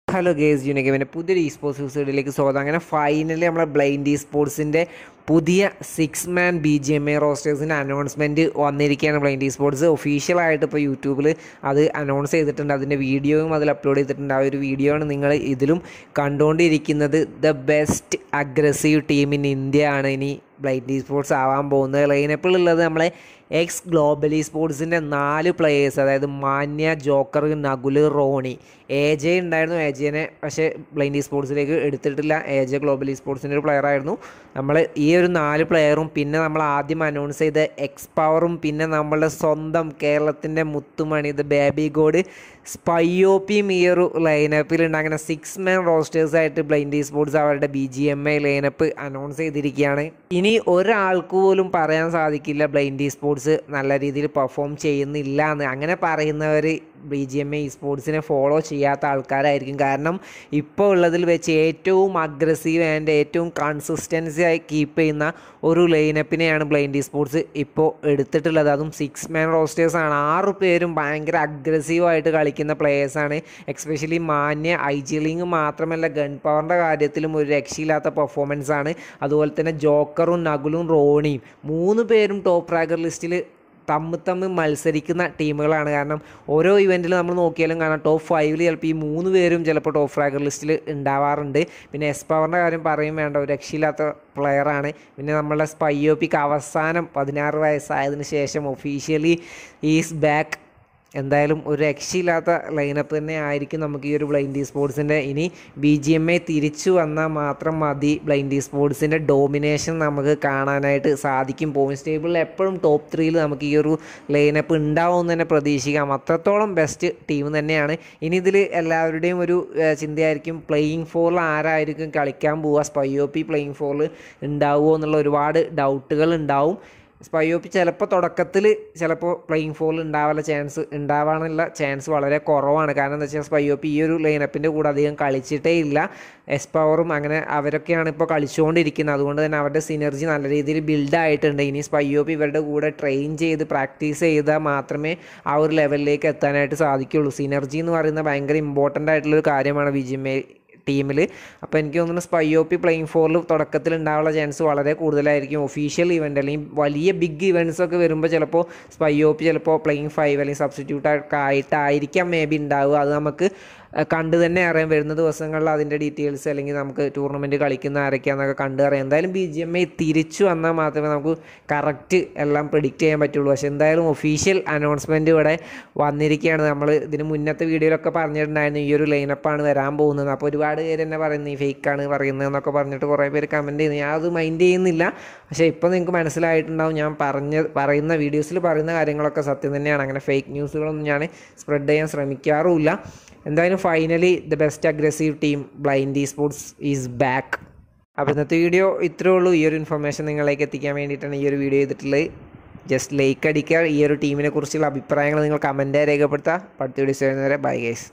hello guys യൂണികമിൻ്റെ പുതിയൊരു E sports എപ്പിസോഡിലേക്ക് സ്വാഗതം അങ്ങനെ ഫൈനലി നമ്മളെ ബ്ലൈൻഡ് ഇ സ്പോർട്സിൻ്റെ പുതിയ six man B G M A റോസ്റ്റേഴ്സിൻ്റെ അനൗൺസ്മെൻറ്റ് വന്നിരിക്കുകയാണ് ബ്ലൈൻഡ് ഇ സ്പോർട്സ് ഒഫീഷ്യലായിട്ട് ഇപ്പോൾ യൂട്യൂബിൽ അത് അനൗൺസ് ചെയ്തിട്ടുണ്ട് അതിൻ്റെ വീഡിയോയും അതിൽ അപ്ലോഡ് ചെയ്തിട്ടുണ്ട് ആ ഒരു വീഡിയോ ആണ് നിങ്ങൾ ഇതിലും കണ്ടുകൊണ്ടിരിക്കുന്നത് the best aggressive team in India ആണ് ഇനി ബ്ലൈൻഡ് ഇ സ്പോർട്സ് ആവാൻ പോകുന്നത് ലൈനപ്പിലുള്ളത് നമ്മളെ എക്സ് ഗ്ലോബലി സ്പോർട്സിൻ്റെ നാല് പ്ലേയേഴ്സ് അതായത് Manya joker Nakul Roni A J ഉണ്ടായിരുന്നു എ ജെനെ പക്ഷേ ബ്ലൈൻഡ് സ്പോർട്സിലേക്ക് എടുത്തിട്ടില്ല എ ജെ ഗ്ലോബലി സ്പോർട്സിൻ്റെ ഒരു പ്ലെയർ ആയിരുന്നു നമ്മൾ ഈ ഒരു നാല് പ്ലെയറും പിന്നെ നമ്മൾ ആദ്യം അനൗൺസ് ചെയ്ത എക്സ് പവറും പിന്നെ നമ്മളുടെ സ്വന്തം കേരളത്തിൻ്റെ മുത്തുമണി ഇത് ബേബി ഗോഡ് സ്പൈയോപ്പിയും ഈ ഒരു ലൈനപ്പിലുണ്ട് അങ്ങനെ സിക്സ് മാൻ റോസ്റ്റേഴ്സായിട്ട് ബ്ലൈൻഡ് സ്പോർട്സ് അവരുടെ B G M I lineup announce ചെയ്തിരിക്കുകയാണ് ഇനി ഒരാൾക്ക് പോലും പറയാൻ സാധിക്കില്ല ബ്ലൈൻഡ് സ്പോർട്സ് നല്ല രീതിയിൽ പെർഫോം ചെയ്യുന്നില്ല എന്ന് അങ്ങനെ പറയുന്നവർ ബി ജി എം ഐ സ്പോർട്സിനെ ഫോളോ ചെയ്യാത്ത ആൾക്കാരായിരിക്കും കാരണം ഇപ്പോൾ ഉള്ളതിൽ വെച്ച് ഏറ്റവും അഗ്രസീവ് ആൻഡ് ഏറ്റവും കൺസിസ്റ്റൻസി ആയി കീപ്പ് ചെയ്യുന്ന ഒരു ലൈനപ്പിനെയാണ് ബ്ലൈൻഡ് സ്പോർട്സ് ഇപ്പോൾ എടുത്തിട്ടുള്ളത് അതും സിക്സ് മാൻ റോസ്റ്റേഴ്സ് ആണ് ആറ് പേരും ഭയങ്കര അഗ്രസീവായിട്ട് കളിക്കുന്ന പ്ലേയേഴ്സാണ് എക്സ്പെഷ്യലി മാന്യ ഐ ജി ലിങ് മാത്രമല്ല ഗൺ പവറിൻ്റെ കാര്യത്തിലും ഒരു രക്ഷയില്ലാത്ത പെർഫോമൻസ് ആണ് അതുപോലെ തന്നെ ജോക്കറും നകുലും റോണിയും മൂന്ന് പേരും ടോപ്പ് റാഗർ ലിസ്റ്റിൽ തമ്മിൽ തമ്മിൽ മത്സരിക്കുന്ന ടീമുകളാണ് കാരണം ഓരോ ഇവൻറ്റിൽ നമ്മൾ നോക്കിയാലും കാണാം ടോപ്പ് ഫൈവിൽ ചിലപ്പോൾ ഈ മൂന്ന് പേരും ചിലപ്പോൾ ടോപ്പ് ഫ്രാഗർ ലിസ്റ്റിൽ ഉണ്ടാവാറുണ്ട് പിന്നെ എസ് പവറിൻ്റെ കാര്യം പറയും വേണ്ട ഒരു രക്ഷയില്ലാത്ത പ്ലെയറാണ് പിന്നെ നമ്മളുടെ സ്പൈയോപ്പിക്ക് അവസാനം പതിനാറ് വയസ്സായതിനു ശേഷം ഒഫീഷ്യലി ഈസ് ബാക്ക് എന്തായാലും ഒരു രക്ഷയില്ലാത്ത ലൈനപ്പ് തന്നെ ആയിരിക്കും നമുക്ക് ഈ ഒരു ബ്ലൈൻഡ് സ്പോർട്സിൻ്റെ ഇനി ബി ജി എം എ തിരിച്ചു വന്നാൽ മാത്രം മതി ബ്ലൈൻഡ് സ്പോർട്സിൻ്റെ ഡോമിനേഷൻ നമുക്ക് കാണാനായിട്ട് സാധിക്കും പോയിൻറ്റ്സ് ടേബിളിൽ എപ്പോഴും ടോപ്പ് ത്രീയിൽ നമുക്ക് ഈ ഒരു ലൈനപ്പ് ഉണ്ടാവും എന്ന് തന്നെ പ്രതീക്ഷിക്കാം അത്രത്തോളം ബെസ്റ്റ് ടീം തന്നെയാണ് ഇനി ഇതിൽ എല്ലാവരുടെയും ഒരു ഏഹ്, ചിന്തയായിരിക്കും പ്ലേയിങ് ഫോറിൽ ആരായിരിക്കും കളിക്കാൻ പോവുക സ്പൈ ഒ പി പ്ലേയിങ് ഫോറിൽ ഉണ്ടാവുമോ എന്നുള്ള ഒരുപാട് ഡൗട്ടുകൾ ഉണ്ടാവും സ്പൈയോപ്പി ചിലപ്പോൾ തുടക്കത്തിൽ ചിലപ്പോൾ പ്ലേയിങ് ഫോറിൽ ഉണ്ടാവാനുള്ള ചാൻസ് ഉണ്ടാവാനുള്ള ചാൻസ് വളരെ കുറവാണ് കാരണം എന്താ വെച്ചാൽ സ്പൈയോപ്പി ഈ ഒരു ലൈനപ്പിൻ്റെ കൂടെ അധികം കളിച്ചിട്ടേ ഇല്ല എസ് പവറും അങ്ങനെ അവരൊക്കെയാണ് ഇപ്പോൾ കളിച്ചുകൊണ്ടിരിക്കുന്നത് അതുകൊണ്ട് തന്നെ അവരുടെ സിനർജി നല്ല രീതിയിൽ ബിൽഡ് ആയിട്ടുണ്ട് ഇനി സ്പൈയോപ്പി ഇവരുടെ കൂടെ ട്രെയിൻ ചെയ്ത് പ്രാക്ടീസ് ചെയ്താൽ മാത്രമേ ആ ഒരു ലെവലിലേക്ക് എത്താനായിട്ട് സാധിക്കുള്ളൂ സിനർജി എന്ന് പറയുന്നത് ഭയങ്കര ഇമ്പോർട്ടൻ്റ് ആയിട്ടുള്ളൊരു കാര്യമാണ് വി ജി എം ടീമിൽ അപ്പോൾ എനിക്ക് തോന്നുന്നു സ്പൈ ഒ പി പ്ലേയിങ് ഫോറിൽ തുടക്കത്തിൽ ഉണ്ടാവാനുള്ള ചാൻസ് വളരെ കൂടുതലായിരിക്കും ഒഫീഷ്യൽ ഇവൻ്റ് അല്ലെങ്കിൽ വലിയ ബിഗ് ഇവൻറ്റ്സ് ഒക്കെ വരുമ്പോൾ ചിലപ്പോൾ സ്പൈ ഒ പി ചിലപ്പോൾ പ്ലേയിങ് ഫൈവ് അല്ലെങ്കിൽ സബ്സ്റ്റിറ്റ്യൂട്ട് ഒക്കെ ആയിട്ടായിരിക്കാം മേ ബി ഉണ്ടാവുക അത് നമുക്ക് അഹ് കണ്ട് തന്നെ അറിയാൻ വരുന്ന ദിവസങ്ങളിൽ അതിൻ്റെ ഡീറ്റെയിൽസ് അല്ലെങ്കിൽ നമുക്ക് ടൂർണമെൻറ്റ് കളിക്കുന്ന ആരൊക്കെയാണെന്നൊക്കെ കണ്ട് അറിയാം എന്തായാലും ബി ജി എം ഐ തിരിച്ചു വന്നാൽ മാത്രമേ നമുക്ക് കറക്റ്റ് എല്ലാം പ്രിഡിക്റ്റ് ചെയ്യാൻ പറ്റുള്ളൂ പക്ഷേ എന്തായാലും ഒഫീഷ്യൽ അനൗൺസ്മെൻറ്റ് ഇവിടെ വന്നിരിക്കുകയാണ് നമ്മൾ ഇതിന് മുന്നത്തെ വീഡിയോയിലൊക്കെ പറഞ്ഞിട്ടുണ്ടായിരുന്നു ഈ ഒരു ലൈനപ്പാണ് വരാൻ പോകുന്നത് അപ്പോൾ ഒരുപാട് പേര് തന്നെ പറയുന്നത് ഈ ഫേക്കാണ് പറയുന്നത് എന്നൊക്കെ പറഞ്ഞിട്ട് കുറേ പേര് കമൻറ്റ് ചെയ്യുന്നു ഞാൻ അത് മൈൻഡ് ചെയ്യുന്നില്ല പക്ഷേ ഇപ്പോൾ നിങ്ങൾക്ക് മനസ്സിലായിട്ടുണ്ടാവും ഞാൻ പറഞ്ഞ പറയുന്ന വീഡിയോസിൽ പറയുന്ന കാര്യങ്ങളൊക്കെ സത്യം തന്നെയാണ് അങ്ങനെ ഫേക്ക് ന്യൂസുകളൊന്നും ഞാൻ സ്പ്രെഡ് ചെയ്യാൻ ശ്രമിക്കാറുമില്ല എന്തായാലും finally the best aggressive team blind sports is back അപ്പോൾ ഇന്നത്തെ വീഡിയോ ഇത്രേ ഉള്ളൂ ഈ ഒരു ഇൻഫർമേഷൻ നിങ്ങളിലേക്ക് എത്തിക്കാൻ വേണ്ടിയിട്ടാണ് ഈ ഒരു വീഡിയോ ചെയ്തിട്ടുള്ളത് ജസ്റ്റ് ലൈക്ക് അടിക്കുക ഈ ഒരു ടീമിനെ കുറിച്ചുള്ള അഭിപ്രായങ്ങൾ നിങ്ങൾ കമൻറ്റായി രേഖപ്പെടുത്തുക അടുത്ത വീഡിയോസ് വരുന്നവരെ ബൈ ഗൈസ്